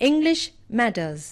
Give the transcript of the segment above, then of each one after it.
English Matters.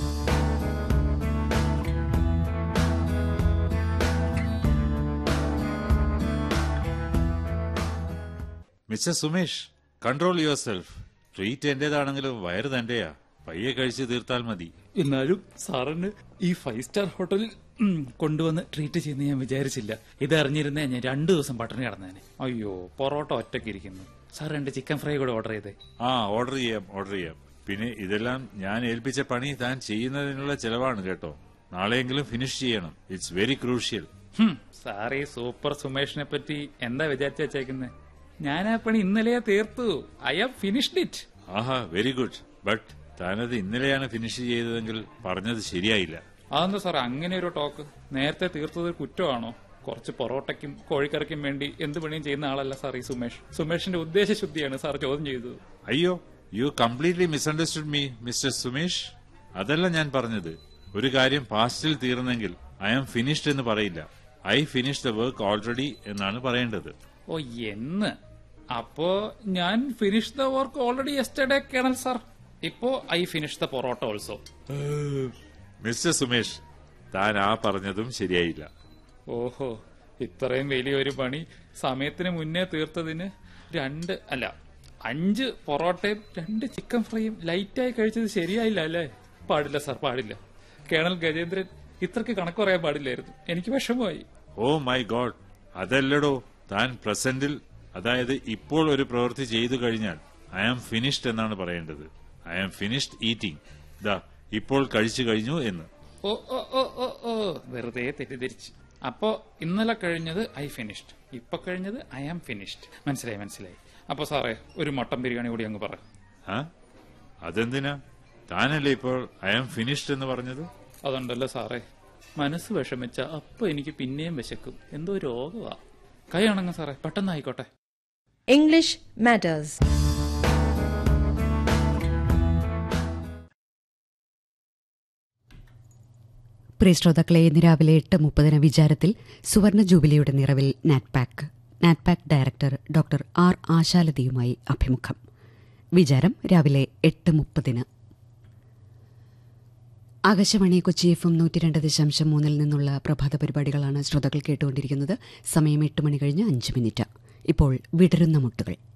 Mister Sumesh control yourself treat എന്റേതാണെങ്കിലും വയറ് തന്റെയാ പയ്യെ കഴിച്ച് തീർത്താൽ മതി എന്നാലും സാറിന് ഈ ഫൈവ് സ്റ്റാർ ഹോട്ടലിൽ ഉം, കൊണ്ടുവന്ന് ട്രീറ്റ് ചെയ്യുന്ന ഞാൻ വിചാരിച്ചില്ല ഇത് അറിഞ്ഞിരുന്നേ ഞാൻ രണ്ടു ദിവസം പട്ടിണി കിടന്നേനെ അയ്യോ പൊറോട്ട ഒറ്റയ്ക്ക് ഇരിക്കുന്നു സാർ രണ്ട് ചിക്കൻ ഫ്രൈ കൂടെ ഓർഡർ ചെയ്തേ ആ ഓർഡർ ചെയ്യാം ഓർഡർ ചെയ്യാം പിന്നെ ഇതെല്ലാം ഞാൻ ഏൽപ്പിച്ച പണി താൻ ചെയ്യുന്നതിനുള്ള ചെലവാണ് കേട്ടോ നാളെയെങ്കിലും ഫിനിഷ് ചെയ്യണം ഇറ്റ്സ് വെരി ക്രൂഷ്യൽ ഹും, സാർ ഈ സൂപ്പർ സുമേഷിനെ പറ്റി എന്താ വിചാരിച്ചു വെച്ചേക്കുന്നത് ഞാൻ ആ പണി ഇന്നലെയാ തീർത്തു ഐ ഹാവ് ഫിനിഷ്ഡ് ഇറ്റ് ആഹാ വെരി ഗുഡ് ബട്ട് താനത് ഇന്നലെയാണ് ഫിനിഷ് ചെയ്തതെങ്കിൽ പറഞ്ഞത് ശരിയായില്ല അതെന്താ സാർ അങ്ങനെ ഒരു ടോക്ക് നേരത്തെ തീർത്തത് ഒരു കുറ്റമാണോ കുറച്ച് പൊറോട്ടയ്ക്കും കോഴിക്കറിക്കും വേണ്ടി എന്ത് പണിയും ചെയ്യുന്ന ആളല്ല സാർ ഈ സുമേഷ് സുമേഷിന്റെ ഉദ്ദേശശുദ്ധിയാണ് സാർ ചോദ്യം ചെയ്തത് അയ്യോ you completely misunderstood me mister Sumesh അതല്ല ഞാൻ പറഞ്ഞത് ഒരു കാര്യം പാസ്റ്റിൽ തീർന്നെങ്കിൽ ഐ ആം ഫിനിഷ്ഡ് എന്ന് പറയില്ല I finish the work already എന്നാണ് പറയേണ്ടത് ഓ എന്ന് അപ്പോ ഞാൻ finish the work already yesterday colonel sir ഇപ്പോ I finish the porotta also mister Sumesh താൻ ആ പറഞ്ഞതും ശരിയായില്ല ഓഹോ ഇത്രയും വലിയൊരു പണി സമയത്തിന് മുന്നേ തീർത്തതിന് രണ്ട് അല്ല അഞ്ച് പൊറോട്ടയും രണ്ട് ചിക്കൻ ഫ്രൈയും ലൈറ്റായി കഴിച്ചത് ശരിയായില്ല അല്ലേ പാടില്ല സാർ പാടില്ല കേണൽ ഗജേന്ദ്രൻ ഇത്രക്ക് കണക്ക് പറയാൻ പാടില്ലായിരുന്നു എനിക്ക് വിഷമമായി ഓ മൈ ഗോഡ് അതല്ലടോ താൻ പ്രസന്റിൽ അതായത് ഇപ്പോൾ ഒരു പ്രവൃത്തി ചെയ്തു കഴിഞ്ഞാൽ ഐ ആം ഫിനിഷ്ഡ് എന്നാണ് പറയേണ്ടത് ഐ ആം ഫിനിഷ്ഡ് ഈറ്റിംഗ് ദാ ഇപ്പോൾ കഴിച്ചു കഴിഞ്ഞു എന്ന് ഓ ഓ ഓ ഓ ഓ വെറുതെ തെറ്റിദ്ധരിച്ച് അപ്പോ ഇന്നലെ കഴിഞ്ഞത് ഐ ഫിനിഷ്ഡ് ഇപ്പൊ കഴിഞ്ഞത് ഐ ആം ഫിനിഷ്ഡ് മനസ്സിലായി മനസ്സിലായി അപ്പൊ സാറേ ഒരു മട്ടൻ ബിരിയാണി കൂടി അങ്ങ് പറ ആ അതെന്തിനാ താനല്ലേ ഇപ്പോൾ ഐ ആം ഫിനിഷ്ഡ് എന്ന് പറഞ്ഞത് അതുണ്ടല്ലോ സാറേ മനസ്സ് വിഷമിച്ച അപ്പൊ എനിക്ക് പിന്നെയും വിശക്കും എന്തോ രോഗമാ കൈ അണങ്ങ സാറേ പെട്ടെന്ന് ആയിക്കോട്ടെ English Matters. പ്രിയ ശ്രോതാക്കളെ ഇന്ന് രാവിലെ എട്ട് മുപ്പതിന് വിചാരത്തിൽ സുവർണ ജൂബിലിയുടെ നിറവിൽ NATPAC NATPAC director doctor R ആശാലതയുമായി അഭിമുഖം വിചാരം രാവിലെ എട്ട് മുപ്പതിന് ആകാശവാണി കൊച്ചി എഫ് എം നൂറ്റി രണ്ട് ദശാംശം മൂന്നിൽ നിന്നുള്ള പ്രഭാത പരിപാടികളാണ് ശ്രോതാക്കൾ കേട്ടുകൊണ്ടിരിക്കുന്നത് സമയം എട്ട് മണി കഴിഞ്ഞ് അഞ്ച് മിനിറ്റ് ഇപ്പോൾ വിടരുന്ന മുട്ടുകൾ